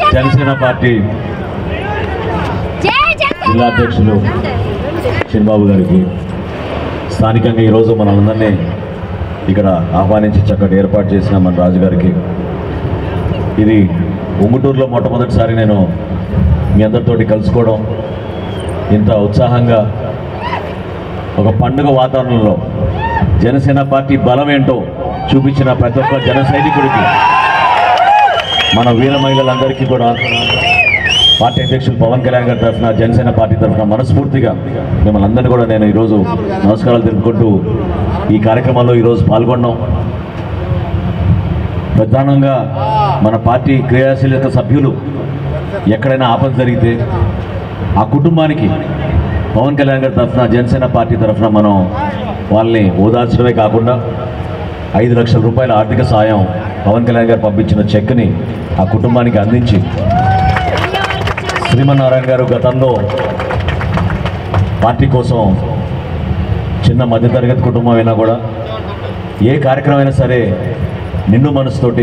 Janasena party జిల్లా అధ్యక్షులు చిన్నబాబు గారికి స్థానికంగా ఈరోజు మనందరినీ ఇక్కడ ఆహ్వానించి చక్కటి ఏర్పాటు చేసిన మన రాజు గారికి ఇది ఉంగుటూరులో మొట్టమొదటిసారి నేను మీ అందరితోటి కలుసుకోవడం ఇంత ఉత్సాహంగా ఒక పండుగ వాతావరణంలో జనసేన పార్టీ బలం ఏంటో చూపించిన ప్రతి ఒక్క జన సైనికుడికి మన వీర మహిళలందరికీ కూడా పార్టీ అధ్యక్షులు పవన్ కళ్యాణ్ గారి తరఫున జనసేన పార్టీ తరఫున మనస్ఫూర్తిగా మిమ్మల్ని అందరినీ కూడా నేను ఈరోజు నమస్కారాలు తెలుపుకుంటూ ఈ కార్యక్రమంలో ఈరోజు పాల్గొన్నాం ప్రధానంగా మన పార్టీ క్రియాశీలక సభ్యులు ఎక్కడైనా ఆపద జరిగితే ఆ కుటుంబానికి పవన్ కళ్యాణ్ గారి తరఫున జనసేన పార్టీ తరఫున మనం వాళ్ళని ఓదార్చడమే కాకుండా ఐదు లక్షల రూపాయల ఆర్థిక సాయం పవన్ కళ్యాణ్ గారు పంపించిన చెక్ని ఆ కుటుంబానికి అందించి శ్రీమన్నారాయణ గారు గతంలో పార్టీ కోసం చిన్న మధ్యతరగతి కుటుంబం అయినా కూడా ఏ కార్యక్రమం అయినా సరే నిండు మనసుతోటి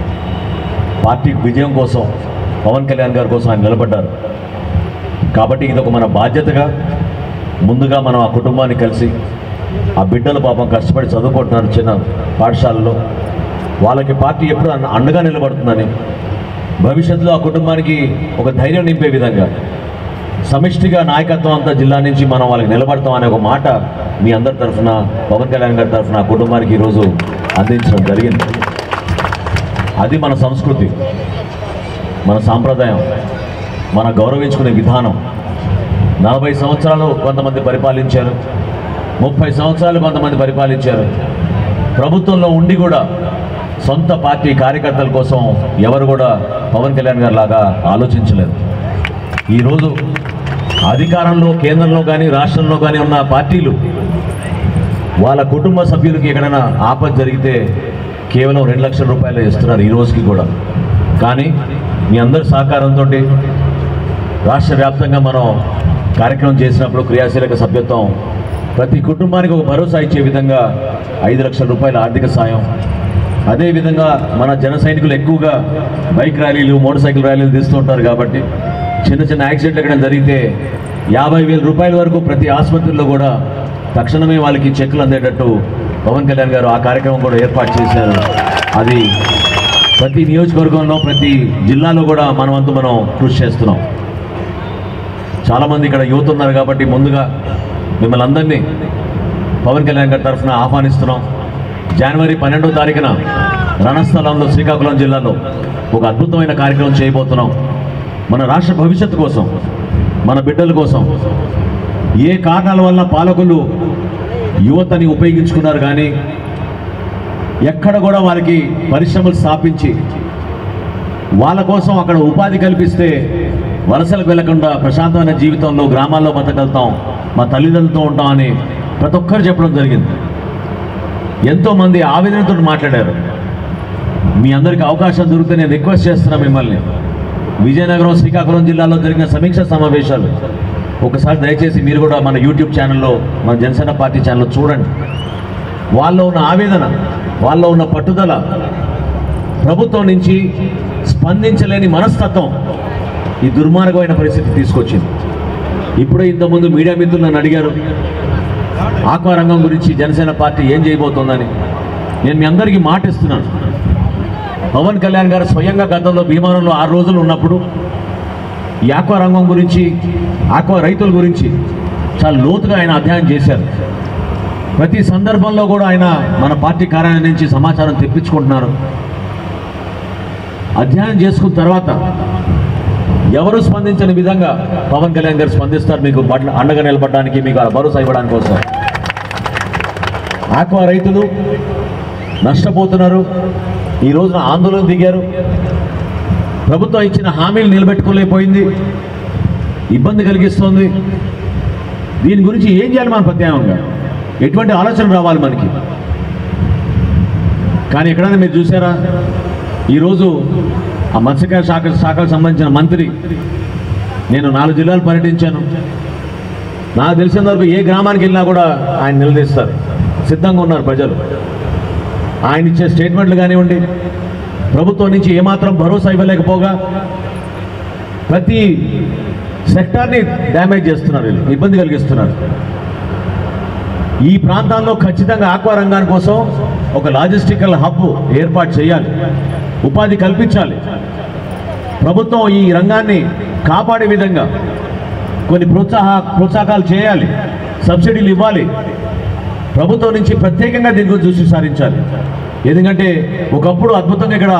పార్టీ విజయం కోసం పవన్ కళ్యాణ్ గారి కోసం ఆయన నిలబడ్డారు కాబట్టి ఇది ఒక మన బాధ్యతగా ముందుగా మనం ఆ కుటుంబాన్ని కలిసి ఆ బిడ్డలు పాపం కష్టపడి చదువుకుంటున్నారు చిన్న పాఠశాలలో వాళ్ళకి పార్టీ ఎప్పుడు అన్న- అండగా నిలబడుతుందని భవిష్యత్తులో ఆ కుటుంబానికి ఒక ధైర్యం నింపే విధంగా సమిష్టిగా నాయకత్వం అంతా జిల్లా నుంచి మనం వాళ్ళకి నిలబడతాం అనే ఒక మాట మీ అందరి తరఫున పవన్ కళ్యాణ్ గారి తరఫున ఆ కుటుంబానికి ఈరోజు అందించడం జరిగింది అది మన సంస్కృతి మన సాంప్రదాయం మన గౌరవించుకునే విధానం నలభై సంవత్సరాలు కొంతమంది పరిపాలించారు ముప్పై సంవత్సరాలు కొంతమంది పరిపాలించారు ప్రభుత్వంలో ఉండి కూడా సొంత పార్టీ కార్యకర్తల కోసం ఎవరు కూడా పవన్ కళ్యాణ్ గారి లాగా ఆలోచించలేదు ఈరోజు అధికారంలో కేంద్రంలో కానీ రాష్ట్రంలో కానీ ఉన్న పార్టీలు వాళ్ళ కుటుంబ సభ్యులకి ఎక్కడైనా ఆపద జరిగితే కేవలం రెండు లక్షల రూపాయలు ఇస్తున్నారు ఈ రోజుకి కూడా కానీ మీ అందరి సహకారంతో రాష్ట్ర వ్యాప్తంగా మనం కార్యక్రమం చేసినప్పుడు క్రియాశీలక సభ్యత్వం ప్రతి కుటుంబానికి ఒక భరోసా ఇచ్చే విధంగా ఐదు లక్షల రూపాయల ఆర్థిక సాయం అదేవిధంగా మన జన సైనికులు ఎక్కువగా బైక్ ర్యాలీలు మోటార్ సైకిల్ ర్యాలీలు తీస్తూ ఉంటారు కాబట్టి చిన్న చిన్న యాక్సిడెంట్లు ఎక్కడ జరిగితే యాభై వేల రూపాయల వరకు ప్రతి ఆసుపత్రిలో కూడా తక్షణమే వాళ్ళకి చెక్కులు అందేటట్టు పవన్ కళ్యాణ్ గారు ఆ కార్యక్రమం కూడా ఏర్పాటు చేశారు అది ప్రతి నియోజకవర్గంలో ప్రతి జిల్లాలో కూడా మన వంతు మనం కృషి చేస్తున్నాం చాలామంది ఇక్కడ యువత ఉన్నారు కాబట్టి ముందుగా మిమ్మల్ని అందరినీ పవన్ కళ్యాణ్ గారి తరఫున ఆహ్వానిస్తున్నాం జనవరి పన్నెండో తారీఖున రణస్థలంలో శ్రీకాకుళం జిల్లాలో ఒక అద్భుతమైన కార్యక్రమం చేయబోతున్నాం మన రాష్ట్ర భవిష్యత్తు కోసం మన బిడ్డల కోసం ఏ కారణాల వల్ల పాలకులు యువతని ఉపయోగించుకున్నారు కానీ ఎక్కడ కూడా వారికి పరిశ్రమలు స్థాపించి వాళ్ళ కోసం అక్కడ ఉపాధి కల్పిస్తే వలసలకు వెళ్లకుండా ప్రశాంతమైన జీవితంలో గ్రామాల్లో బతకగలుగుతాం మా తల్లిదండ్రులతో ఉంటామని ప్రతి ఒక్కరు చెప్పడం జరిగింది ఎంతోమంది ఆవేదనతో మాట్లాడారు మీ అందరికీ అవకాశం దొరికితే నేను రిక్వెస్ట్ చేస్తున్నా మిమ్మల్ని విజయనగరం శ్రీకాకుళం జిల్లాలో జరిగిన సమీక్ష సమావేశాలు ఒకసారి దయచేసి మీరు కూడా మన యూట్యూబ్ ఛానల్లో మన జనసేన పార్టీ ఛానల్లో చూడండి వాళ్ళలో ఉన్న ఆవేదన వాళ్ళలో ఉన్న పట్టుదల ప్రభుత్వం నుంచి స్పందించలేని మనస్తత్వం ఈ దుర్మార్గమైన పరిస్థితి తీసుకొచ్చింది ఇప్పుడే ఇంతకుముందు మీడియా మిత్రులు నన్ను అడిగారు ఆక్వా రంగం గురించి జనసేన పార్టీ ఏం చేయబోతోందని నేను మీ అందరికీ మాట ఇస్తున్నాను పవన్ కళ్యాణ్ గారు స్వయంగా గతంలో భీమవరంలో ఆరు రోజులు ఉన్నప్పుడు ఈ ఆక్వా రంగం గురించి ఆక్వా రైతుల గురించి చాలా లోతుగా ఆయన అధ్యయనం చేశారు ప్రతి సందర్భంలో కూడా ఆయన మన పార్టీ కార్యాలయం నుంచి సమాచారం తెప్పించుకుంటున్నారు అధ్యయనం చేసుకున్న తర్వాత ఎవరు స్పందించని విధంగా పవన్ కళ్యాణ్ గారు స్పందిస్తారు మీకు బట్ల అండగా నిలబడడానికి మీకు ఆ భరోసా ఇవ్వడానికి కోసం ఆక్వా రైతులు నష్టపోతున్నారు ఈ రోజున ఆందోళన దిగారు ప్రభుత్వం ఇచ్చిన హామీలు నిలబెట్టుకోలేకపోయింది ఇబ్బంది కలిగిస్తోంది దీని గురించి ఏం చేయాలి మన ప్రత్యామ్నాయంగా ఎటువంటి ఆలోచన రావాలి మనకి కానీ ఎక్కడైనా మీరు చూసారా ఈరోజు ఆ మత్స్యకార శాఖ శాఖకు సంబంధించిన మంత్రి నేను నాలుగు జిల్లాలు పర్యటించాను నాకు తెలిసినంత వరకు ఏ గ్రామానికి వెళ్ళినా కూడా ఆయన నిలదీస్తారు సిద్ధంగా ఉన్నారు ప్రజలు ఆయన ఇచ్చే స్టేట్మెంట్లు కానివ్వండి ప్రభుత్వం నుంచి ఏమాత్రం భరోసా ఇవ్వలేకపోగా ప్రతి సెక్టార్ని డ్యామేజ్ చేస్తున్నారు వీళ్ళు ఇబ్బంది కలిగిస్తున్నారు ఈ ప్రాంతాల్లో ఖచ్చితంగా ఆక్వా రంగాని కోసం ఒక లాజిస్టికల్ హబ్ ఏర్పాటు చేయాలి ఉపాధి కల్పించాలి ప్రభుత్వం ఈ రంగాన్ని కాపాడే విధంగా కొన్ని ప్రోత్సాహ ప్రోత్సాహకాలు చేయాలి సబ్సిడీలు ఇవ్వాలి ప్రభుత్వం నుంచి ప్రత్యేకంగా దీని గురించి దృష్టి సారించాలి ఎందుకంటే ఒకప్పుడు అద్భుతంగా ఇక్కడ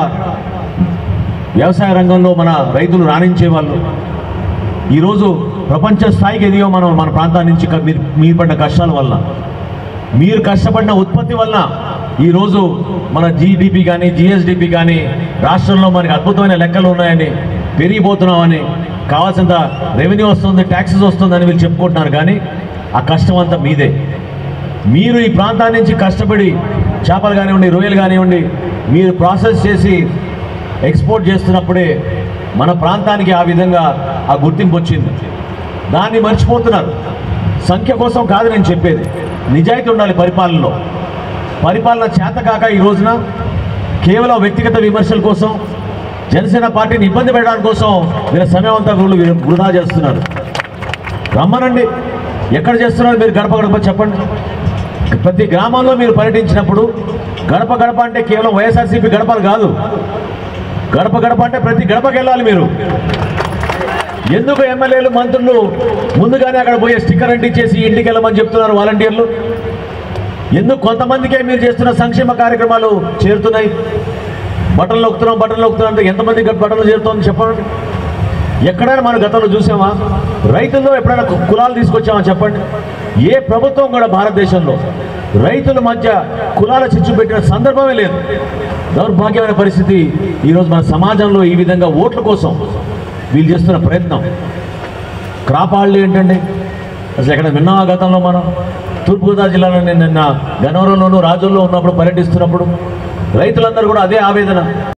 వ్యవసాయ రంగంలో మన రైతులు రాణించే వాళ్ళు ఈరోజు ప్రపంచ స్థాయికి ఎదిగో మనం మన ప్రాంతాల నుంచి క- మీరు మీరు పడిన కష్టాల వల్ల మీరు కష్టపడిన ఉత్పత్తి వలన ఈరోజు మన జీడిపి కానీ జిఎస్డిపి కానీ రాష్ట్రంలో మనకి అద్భుతమైన లెక్కలు ఉన్నాయని పెరిగిపోతున్నామని కావాల్సినంత రెవెన్యూ వస్తుంది ట్యాక్సెస్ వస్తుందని వీళ్ళు చెప్పుకుంటున్నారు కానీ ఆ కష్టం అంతా మీదే మీరు ఈ ప్రాంతాన్ని నుంచి కష్టపడి చేపలు కానివ్వండి రొయ్యలు కానివ్వండి మీరు ప్రాసెస్ చేసి ఎక్స్పోర్ట్ చేస్తున్నప్పుడే మన ప్రాంతానికి ఆ విధంగా ఆ గుర్తింపు వచ్చింది దాన్ని మర్చిపోతున్నారు సంఖ్య కోసం కాదు నేను చెప్పేది నిజాయితీ ఉండాలి పరిపాలనలో పరిపాలన చేత కాక ఈ రోజున కేవలం వ్యక్తిగత విమర్శల కోసం జనసేన పార్టీని ఇబ్బంది పెట్టడానికి కోసం వీళ్ళ సమయం అంతా వీళ్ళు వృధా చేస్తున్నారు రమ్మనండి ఎక్కడ చేస్తున్నారు మీరు గడప గడప చెప్పండి ప్రతి గ్రామంలో మీరు పర్యటించినప్పుడు గడప గడప అంటే కేవలం వైఎస్ఆర్సీపీ గడపలు కాదు గడప గడప అంటే ప్రతి గడపకి వెళ్ళాలి మీరు ఎందుకు ఎమ్మెల్యేలు మంత్రులు ముందుగానే అక్కడ పోయే స్టిక్కర్ అంటించేసి ఇంటికి వెళ్ళమని చెప్తున్నారు వాలంటీర్లు ఎందుకు కొంతమందికే మీరు చేస్తున్న సంక్షేమ కార్యక్రమాలు చేరుతున్నాయి బట్టలు నొక్కుతున్నాం బట్టలు నొక్కుతున్నాం అంటే ఎంతమంది బట్టలు చేరుతుందని చెప్పండి ఎక్కడైనా మన గతంలో చూసామా రైతుల్లో ఎప్పుడైనా కు- కులాలు తీసుకొచ్చామా చెప్పండి ఏ ప్రభుత్వం కూడా భారతదేశంలో రైతుల మధ్య కులాల చిచ్చు పెట్టిన సందర్భమే లేదు దౌర్భాగ్యమైన పరిస్థితి ఈరోజు మన సమాజంలో ఈ విధంగా ఓట్ల కోసం వీళ్ళు చేస్తున్న ప్రయత్నం క్రాప్ హాలిడే ఏంటండి అసలు ఎక్కడ విన్నావా గతంలో మనం తూర్పుగోదావరి జిల్లాలో నేను నిన్న గన్నవరంలోను రాజుల్లో ఉన్నప్పుడు పర్యటిస్తున్నప్పుడు రైతులందరూ కూడా అదే ఆవేదన